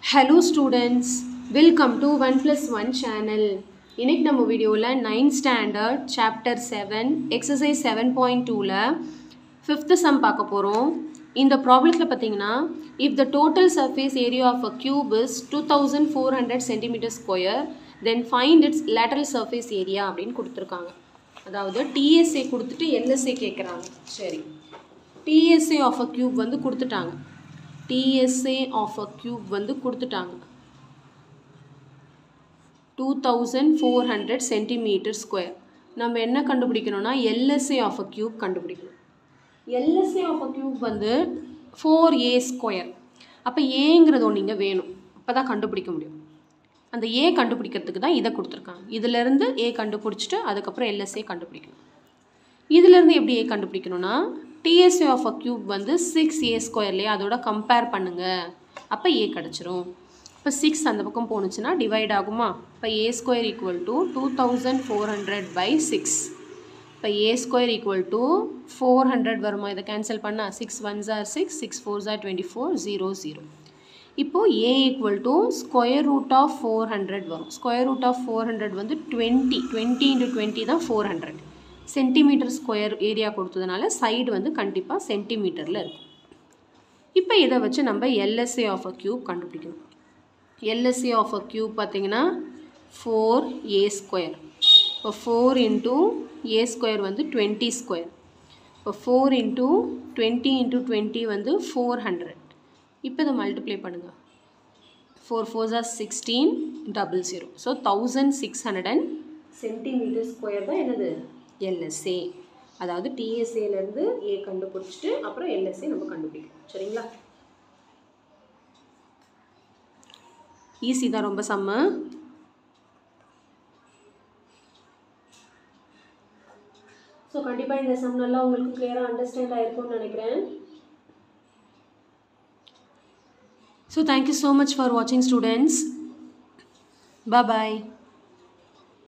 hello students welcome to one plus one channel இன்னைக்கு நம்ம வீடியோவில் ninth standard chapter seven exercise seven point டூவில் fifth sum பார்க்க போகிறோம் இந்த ப்ராப்ளத்தில் பார்த்தீங்கன்னா if the total surface area of a cube is two thousand four hundred centimetre square then find its lateral surface area அப்படின்னு கொடுத்துருக்காங்க அதாவது டிஎஸ்ஏ கொடுத்துட்டு எல்எஸ்ஏ கேட்குறாங்க சரி டிஎஸ்ஏ ஆஃப் அ கியூப் வந்து கொடுத்துட்டாங்க டிஎஸ்ஏ ஆஃப் அ கியூப் வந்து கொடுத்துட்டாங்க two thousand four hundred centimetre square நம்ம என்ன கண்டுபிடிக்கணும்னா எல்எஸ்ஏ ஆஃப் அ கியூப் கண்டுபிடிக்கணும் எல்எஸ்ஏ ஆஃப் அ கியூப் வந்து ஃபோர் ஏ ஸ்கொயர் அப்போ ஏங்கிறது ஒன்று இங்கே வேணும் அப்போ தான் கண்டுபிடிக்க முடியும் அந்த ஏ கண்டுபிடிக்கிறதுக்கு தான் இதை கொடுத்துருக்காங்க இதிலேருந்து ஏ கண்டுபிடிச்சிட்டு அதுக்கப்புறம் எல்எஸ்ஏ கண்டுபிடிக்கணும் இதிலேருந்து எப்படி ஏ கண்டுபிடிக்கணும்னா டிஎஸ்ஏ ஆஃப் அ கியூப் வந்து சிக்ஸ் ஏ ஸ்கொயர்லேயே அதோட கம்பேர் பண்ணுங்கள் அப்போ ஏ கிடச்சிரும் இப்போ சிக்ஸ் அந்த பக்கம் போணுச்சுன்னா டிவைட் ஆகுமா இப்போ a square equal to two thousand four hundred by six இப்போ a square equal to four hundred வருமா இதை கேன்சல் பண்ணால் சிக்ஸ் ஒன் ஜார் சிக்ஸ் சிக்ஸ் ஃபோர் ஜார் டுவெண்ட்டி ஃபோர் ஜீரோ ஜீரோ இப்போது a equal to square root of four hundred வரும் square root of four hundred வந்து twenty twenty into twenty தான் four hundred centimetre square area கொடுத்ததுனால side வந்து கண்டிப்பாக சென்டிமீட்டரில் இருக்கும் இப்போ இதை வச்சு நம்ம எல்எஸ்ஏ ஆஃப் அ கியூப் கண்டுபிடிக்கணும் எல்எஸ்ஏ ஆஃப் அ கியூப் பார்த்தீங்கன்னா ஃபோர் ஏ ஸ்கொயர் இப்போ ஃபோர் இன்ட்டு ஏ ஸ்கொயர் வந்து டுவெண்ட்டி ஸ்கொயர் இப்போ four into twenty into twenty வந்து ஃபோர் ஹண்ட்ரட் இப்போ இதை மல்டிப்ளை பண்ணுங்கள் ஃபோர் ஃபோர் ஜார் sixteen double zero so thousand six hundred and centimetre square தான் என்னது எல்எஸ்ஏ அதாவது டிஎஸ்ஏலேருந்து ஏ கண்டுபிடிச்சிட்டு அப்புறம் எல்எஸ்ஏ நம்ம கண்டுபிடிக்கணும் சரிங்களா ஈஸி தான் ரொம்ப செம்ம ஸோ கண்டிப்பாக இந்த சம் நல்லா உங்களுக்கு கிளியராக அண்டர்ஸ்டாண்ட் ஆயிருக்கும்னு நினைக்கிறேன் so thank you so much for வாட்சிங் ஸ்டூடெண்ட்ஸ் பாய்